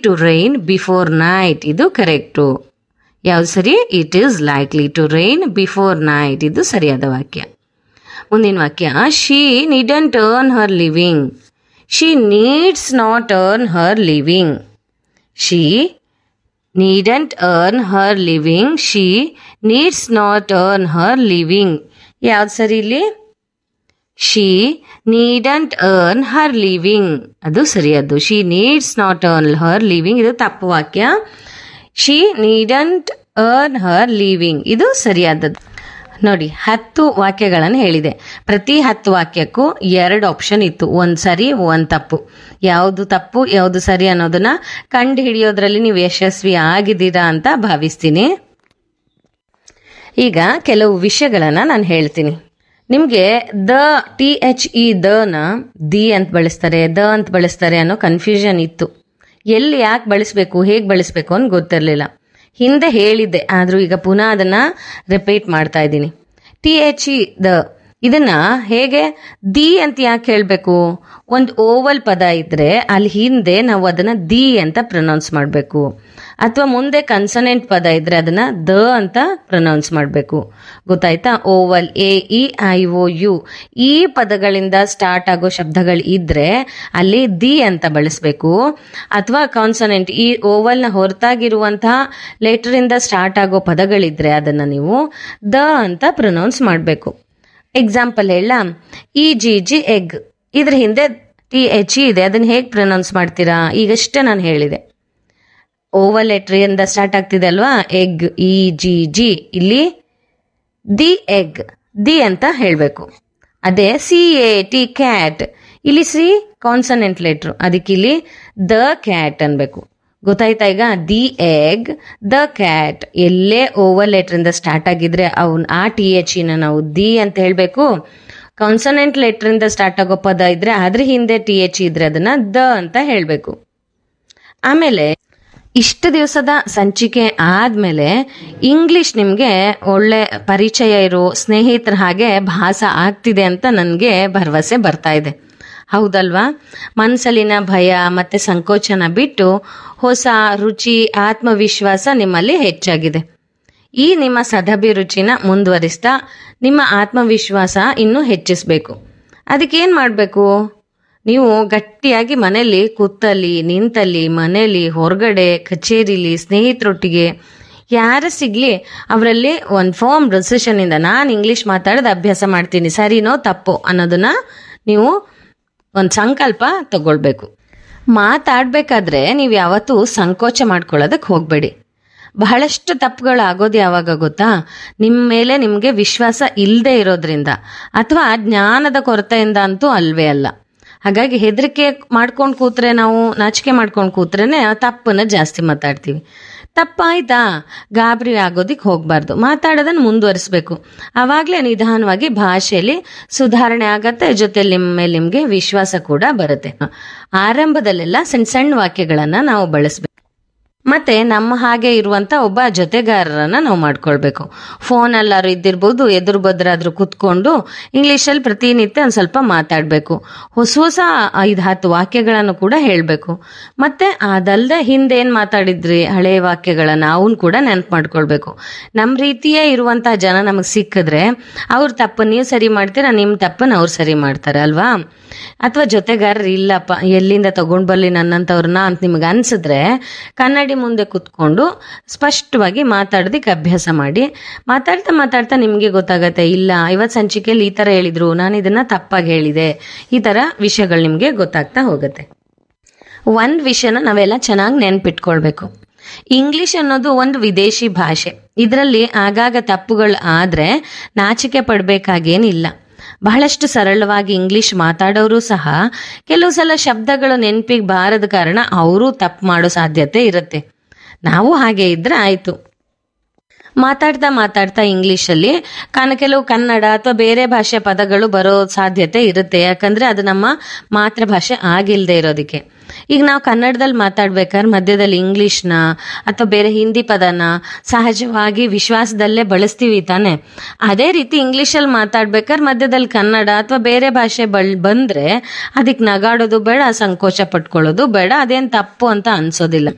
to rain before night ಇದು correct ಯಾವ್ದು ಸರಿ it is likely to rain before night ಇದು ಸರಿಯಾದ ವಾಕ್ಯ ಮುಂದಿನ ವಾಕ್ಯ she needn't earn her living she needs not earn her living she needn't earn her living she needs not earn her living ಯಾವ್ದು ಸರಿ ಇಲ್ಲಿ she needn't earn her living ಅದು ಸರಿಯಾದ್ದು she needs not earn her living ಇದು ತಪ್ಪು ವಾಕ್ಯ she needn't earn her living ಇದು ಸರಿಯಾದದ್ದು ನೋಡಿ ಹತ್ತು ವಾಕ್ಯಗಳನ್ನು ಹೇಳಿದೆ ಪ್ರತಿ ಹತ್ತು ವಾಕ್ಯಕ್ಕೂ ಎರಡು ಆಪ್ಷನ್ ಇತ್ತು ಒಂದು ಸರಿ ಒಂದು ತಪ್ಪು ಯಾವುದು ತಪ್ಪು ಯಾವುದು ಸರಿ ಅನ್ನೋದನ್ನ ಕಂಡು ಹಿಡಿಯೋದ್ರಲ್ಲಿ ನೀವು ಯಶಸ್ವಿ ಆಗಿದ್ದೀರಾ ಅಂತ ಭಾವಿಸ್ತೀನಿ ಈಗ ಕೆಲವು ವಿಷಯಗಳನ್ನು ನಾನು ಹೇಳ್ತೀನಿ ನಿಮಗೆ ದ ಟಿ ಎಚ್ ಇ ದನ ದಿ ಅಂತ ಬಳಸ್ತಾರೆ ದ ಅಂತ ಬಳಸ್ತಾರೆ ಅನ್ನೋ ಕನ್ಫ್ಯೂಷನ್ ಇತ್ತು ಎಲ್ಲಿ ಯಾಕೆ ಬಳಸಬೇಕು ಹೇಗೆ ಬಳಸಬೇಕು ಅಂತ ಗೊತ್ತಿರಲಿಲ್ಲ ಹಿಂದೆ ಹೇಳಿದ್ದೆ ಆದರೂ ಈಗ ಪುನಃ ಅದನ್ನು ರಿಪೀಟ್ ಮಾಡ್ತಾ ಇದ್ದೀನಿ ಟಿ ಎಚ್ ಇ ದ ಇದನ್ನ ಹೇಗೆ ದಿ ಅಂತ ಯಾಕೆ ಹೇಳಬೇಕು ಒಂದು ಓವಲ್ ಪದ ಇದ್ರೆ ಅಲ್ಲಿ ಹಿಂದೆ ನಾವು ಅದನ್ನ ದಿ ಅಂತ ಪ್ರೊನೌನ್ಸ್ ಮಾಡಬೇಕು ಅಥವಾ ಮುಂದೆ ಕನ್ಸನೆಂಟ್ ಪದ ಇದ್ರೆ ಅದನ್ನ ದ ಅಂತ ಪ್ರೊನೌನ್ಸ್ ಮಾಡಬೇಕು ಗೊತ್ತಾಯ್ತಾ vowel A E I O U ಈ ಪದಗಳಿಂದ ಸ್ಟಾರ್ಟ್ ಆಗೋ ಶಬ್ದಗಳು ಇದ್ರೆ ಅಲ್ಲಿ ದಿ ಅಂತ ಬಳಸಬೇಕು ಅಥವಾ ಕಾನ್ಸನೆಂಟ್ ಈ ಓವಲ್ನ ಹೊರತಾಗಿರುವಂತಹ ಲೆಟರಿಂದ ಸ್ಟಾರ್ಟ್ ಆಗೋ ಪದಗಳಿದ್ರೆ ಅದನ್ನ ನೀವು ದ ಅಂತ ಪ್ರೊನೌನ್ಸ್ ಮಾಡಬೇಕು ಎಕ್ಸಾಂಪಲ್ ಹೇಳ ಇ ಜಿ ಜಿ ಎಗ್ ಇದ್ರ ಹಿಂದೆ ಟಿ ಎಚ್ ಇದೆ ಅದನ್ನ ಹೇಗೆ ಪ್ರೊನೌನ್ಸ್ ಮಾಡ್ತೀರಾ ಈಗಷ್ಟೇ ನಾನು ಹೇಳಿದೆ ಓವಲ್ ಲೆಟ್ರಿಯಿಂದ ಸ್ಟಾರ್ಟ್ ಆಗ್ತಿದೆ ಅಲ್ವಾ ಎಗ್ ಇ ಜಿ ಜಿ ಇಲ್ಲಿ ದಿ ಎಗ್ ದಿ ಅಂತ ಹೇಳಬೇಕು ಅದೇ ಸಿ ಎ ಟಿ ಕ್ಯಾಟ್ ಇಲ್ಲಿ ಸಿ ಕಾನ್ಸನೆಂಟ್ ಲೆಟ್ರು ಅದಕ್ಕೆ ಇಲ್ಲಿ ದ ಕ್ಯಾಟ್ ಅನ್ಬೇಕು ಗೊತ್ತಾಯ್ತಾ ಈಗ ದಿ ಎಗ್ ದ ಕ್ಯಾಟ್ ಎಲ್ಲೇ ಓವರ್ ಲೆಟ್ರಿಂದ ಸ್ಟಾರ್ಟ್ ಆಗಿದ್ರೆ ಅವನ್ ಆ ಟಿ ಎಚ್ ಇನ ನಾವು ದಿ ಅಂತ ಹೇಳಬೇಕು ಕಾನ್ಸನೆಂಟ್ ಲೆಟ್ರಿಂದ ಸ್ಟಾರ್ಟ್ ಆಗೋ ಪದ ಇದ್ರೆ ಅದ್ರ ಹಿಂದೆ ಟಿ ಎಚ್ ಇದ್ರೆ ಅದನ್ನ ದ ಅಂತ ಹೇಳಬೇಕು ಆಮೇಲೆ ಇಷ್ಟು ದಿವಸದ ಸಂಚಿಕೆ ಆದ್ಮೇಲೆ ಇಂಗ್ಲಿಷ್ ನಿಮಗೆ ಒಳ್ಳೆ ಪರಿಚಯ ಇರೋ ಸ್ನೇಹಿತರ ಹಾಗೆ ಭಾಸ ಆಗ್ತಿದೆ ಅಂತ ನನಗೆ ಭರವಸೆ ಬರ್ತಾ ಇದೆ ಹೌದಲ್ವಾ ಮನಸ್ಸಲ್ಲಿನ ಭಯ ಮತ್ತೆ ಸಂಕೋಚನ ಬಿಟ್ಟು ಹೊಸ ರುಚಿ ಆತ್ಮವಿಶ್ವಾಸ ನಿಮ್ಮಲ್ಲಿ ಹೆಚ್ಚಾಗಿದೆ ಈ ನಿಮ್ಮ ಸದಭಿರುಚಿನ ಮುಂದುವರಿಸ್ತಾ ನಿಮ್ಮ ಆತ್ಮವಿಶ್ವಾಸ ಇನ್ನೂ ಹೆಚ್ಚಿಸಬೇಕು ಅದಕ್ಕೆ ಏನು ಮಾಡಬೇಕು ನೀವು ಗಟ್ಟಿಯಾಗಿ ಮನೆಯಲ್ಲಿ ಕೂತಲ್ಲಿ ನಿಂತಲ್ಲಿ ಮನೆಯಲ್ಲಿ ಹೊರಗಡೆ ಕಚೇರಿಲಿ ಸ್ನೇಹಿತರೊಟ್ಟಿಗೆ ಯಾರ ಸಿಗ್ಲಿ ಅವರಲ್ಲಿ ಒಂದು ಫಾರ್ಮ್ ಡಿಸಿಷನಿಂದ ನಾನು ಇಂಗ್ಲೀಷ್ ಮಾತಾಡೋದು ಅಭ್ಯಾಸ ಮಾಡ್ತೀನಿ ಸರಿನೋ ತಪ್ಪೋ ಅನ್ನೋದನ್ನ ನೀವು ಒಂದು ಸಂಕಲ್ಪ ತಗೊಳ್ಬೇಕು ಮಾತಾಡಬೇಕಾದ್ರೆ ನೀವು ಯಾವತ್ತೂ ಸಂಕೋಚ ಮಾಡ್ಕೊಳ್ಳೋದಕ್ಕೆ ಹೋಗಬೇಡಿ ಬಹಳಷ್ಟು ತಪ್ಪುಗಳು ಆಗೋದು ಯಾವಾಗ ಗೊತ್ತಾ ನಿಮ್ಮ ಮೇಲೆ ನಿಮಗೆ ವಿಶ್ವಾಸ ಇಲ್ಲದೆ ಇರೋದ್ರಿಂದ ಅಥವಾ ಜ್ಞಾನದ ಕೊರತೆಯಿಂದ ಅಂತೂ ಅಲ್ವೇ ಅಲ್ಲ ಹಾಗಾಗಿ ಹೆದರಿಕೆ ಮಾಡ್ಕೊಂಡು ಕೂತ್ರೆ ನಾವು ನಾಚಿಕೆ ಮಾಡ್ಕೊಂಡು ಕೂತ್ರೇನೆ ತಪ್ಪನ್ನ ಜಾಸ್ತಿ ಮಾತಾಡ್ತೀವಿ ತಪ್ಪಾಯ್ತಾ ಗಾಬರಿ ಆಗೋದಿಕ್ ಹೋಗಬಾರ್ದು ಮಾತಾಡೋದನ್ನ ಮುಂದುವರಿಸ್ಬೇಕು ಆವಾಗಲೇ ನಿಧಾನವಾಗಿ ಭಾಷೆಯಲ್ಲಿ ಸುಧಾರಣೆ ಆಗತ್ತೆ ಜೊತೆಲಿ ನಿಮ್ಮ ಮೇಲೆ ನಿಮಗೆ ವಿಶ್ವಾಸ ಕೂಡ ಬರುತ್ತೆ ಆರಂಭದಲ್ಲೆಲ್ಲ ಸಣ್ಣ ಸಣ್ಣ ವಾಕ್ಯಗಳನ್ನ ನಾವು ಬಳಸ್ಬೇಕು ಮತ್ತೆ ನಮ್ಮ ಹಾಗೆ ಇರುವಂತ ಒಬ್ಬ ಜೊತೆಗಾರರನ್ನ ನಾವು ಮಾಡ್ಕೊಳ್ಬೇಕು ಫೋನ್ ಅಲ್ಲಾರು ಇದ್ದಿರ್ಬೋದು ಎದುರು ಬದ್ರಾದ್ರೂ ಕುತ್ಕೊಂಡು ಇಂಗ್ಲಿಷಲ್ಲಿ ಪ್ರತಿನಿತ್ಯ ಒಂದ್ ಸ್ವಲ್ಪ ಮಾತಾಡಬೇಕು ಹೊಸ ಹೊಸ ಐದು ಹತ್ತು ವಾಕ್ಯಗಳನ್ನು ಕೂಡ ಹೇಳಬೇಕು ಮತ್ತೆ ಅದಲ್ಲದೆ ಹಿಂದೆ ಏನ್ ಮಾತಾಡಿದ್ರಿ ಹಳೆ ವಾಕ್ಯಗಳನ್ನ ಅವನ್ ಕೂಡ ನೆನ್ಪು ಮಾಡ್ಕೊಳ್ಬೇಕು ನಮ್ಮ ರೀತಿಯೇ ಇರುವಂತಹ ಜನ ನಮಗೆ ಸಿಕ್ಕಿದ್ರೆ ಅವ್ರ ತಪ್ಪನ್ನು ನೀವು ಸರಿ ಮಾಡ್ತೀರಾ ನಿಮ್ಮ ತಪ್ಪನ್ನು ಅವ್ರು ಸರಿ ಮಾಡ್ತಾರೆ ಅಲ್ವಾ ಅಥವಾ ಜೊತೆಗಾರರು ಇಲ್ಲಪ್ಪ ಎಲ್ಲಿಂದ ತಗೊಂಡ್ ಬರ್ಲಿ ನನ್ನಂತವ್ರನ್ನ ಅಂತ ನಿಮ್ಗೆ ಅನ್ಸಿದ್ರೆ ಕನ್ನಡಿ ಮುಂದೆ ಕುತ್ಕೊಂಡು ಸ್ಪಷ್ಟವಾಗಿ ಮಾತಾಡೋದಕ್ಕೆ ಅಭ್ಯಾಸ ಮಾಡಿ ಮಾತಾಡ್ತಾ ಮಾತಾಡ್ತಾ ನಿಮಗೆ ಗೊತ್ತಾಗತ್ತೆ ಇಲ್ಲ ಇವತ್ತು ಸಂಚಿಕೆಯಲ್ಲಿ ಈ ಥರ ಹೇಳಿದ್ರು ನಾನು ಇದನ್ನ ತಪ್ಪಾಗಿ ಹೇಳಿದೆ ಈ ಥರ ವಿಷಯಗಳು ನಿಮಗೆ ಗೊತ್ತಾಗ್ತಾ ಹೋಗುತ್ತೆ ಒಂದು ವಿಷಯನ ನಾವೆಲ್ಲ ಚೆನ್ನಾಗಿ ನೆನ್ಪಿಟ್ಕೊಳ್ಬೇಕು ಇಂಗ್ಲಿಷ್ ಅನ್ನೋದು ಒಂದು ವಿದೇಶಿ ಭಾಷೆ ಇದರಲ್ಲಿ ಆಗಾಗ ತಪ್ಪುಗಳು ಆದ್ರೆ ನಾಚಿಕೆ ಪಡ್ಬೇಕಾಗೇನಿಲ್ಲ ಬಹಳಷ್ಟು ಸರಳವಾಗಿ ಇಂಗ್ಲಿಷ್ ಮಾತಾಡೋರು ಸಹ ಕೆಲವು ಸಲ ಶಬ್ದಗಳು ನೆನಪಿಗೆ ಬಾರದ ಕಾರಣ ಅವರು ತಪ್ಪು ಮಾಡೋ ಸಾಧ್ಯತೆ ಇರುತ್ತೆ ನಾವು ಹಾಗೆ ಇದ್ರೆ ಆಯ್ತು ಮಾತಾಡ್ತಾ ಮಾತಾಡ್ತಾ ಇಂಗ್ಲಿಷಲ್ಲಿ ಕನ ಕೆಲವು ಕನ್ನಡ ಅಥವಾ ಬೇರೆ ಭಾಷೆ ಪದಗಳು ಬರೋ ಸಾಧ್ಯತೆ ಇರುತ್ತೆ ಯಾಕಂದ್ರೆ ಅದು ನಮ್ಮ ಮಾತೃಭಾಷೆ ಆಗಿಲ್ದೇ ಇರೋದಕ್ಕೆ ಈಗ ನಾವು ಕನ್ನಡದಲ್ಲಿ ಮಾತಾಡ್ಬೇಕಾದ್ರೆ ಮಧ್ಯದಲ್ಲಿ ಇಂಗ್ಲಿಷ್ನ ಅಥವಾ ಬೇರೆ ಹಿಂದಿ ಪದನ ಸಹಜವಾಗಿ ವಿಶ್ವಾಸದಲ್ಲೇ ಬಳಸ್ತೀವಿ ತಾನೆ ಅದೇ ರೀತಿ ಇಂಗ್ಲಿಷಲ್ಲಿ ಮಾತಾಡ್ಬೇಕಾದ್ರೆ ಮಧ್ಯದಲ್ಲಿ ಕನ್ನಡ ಅಥವಾ ಬೇರೆ ಭಾಷೆ ಬಲ್ ಬಂದ್ರೆ ಅದಕ್ಕೆ ನಗಾಡೋದು ಬೇಡ ಸಂಕೋಚ ಪಟ್ಕೊಳ್ಳೋದು ಬೇಡ ಅದೇನು ತಪ್ಪು ಅಂತ ಅನ್ಸೋದಿಲ್ಲ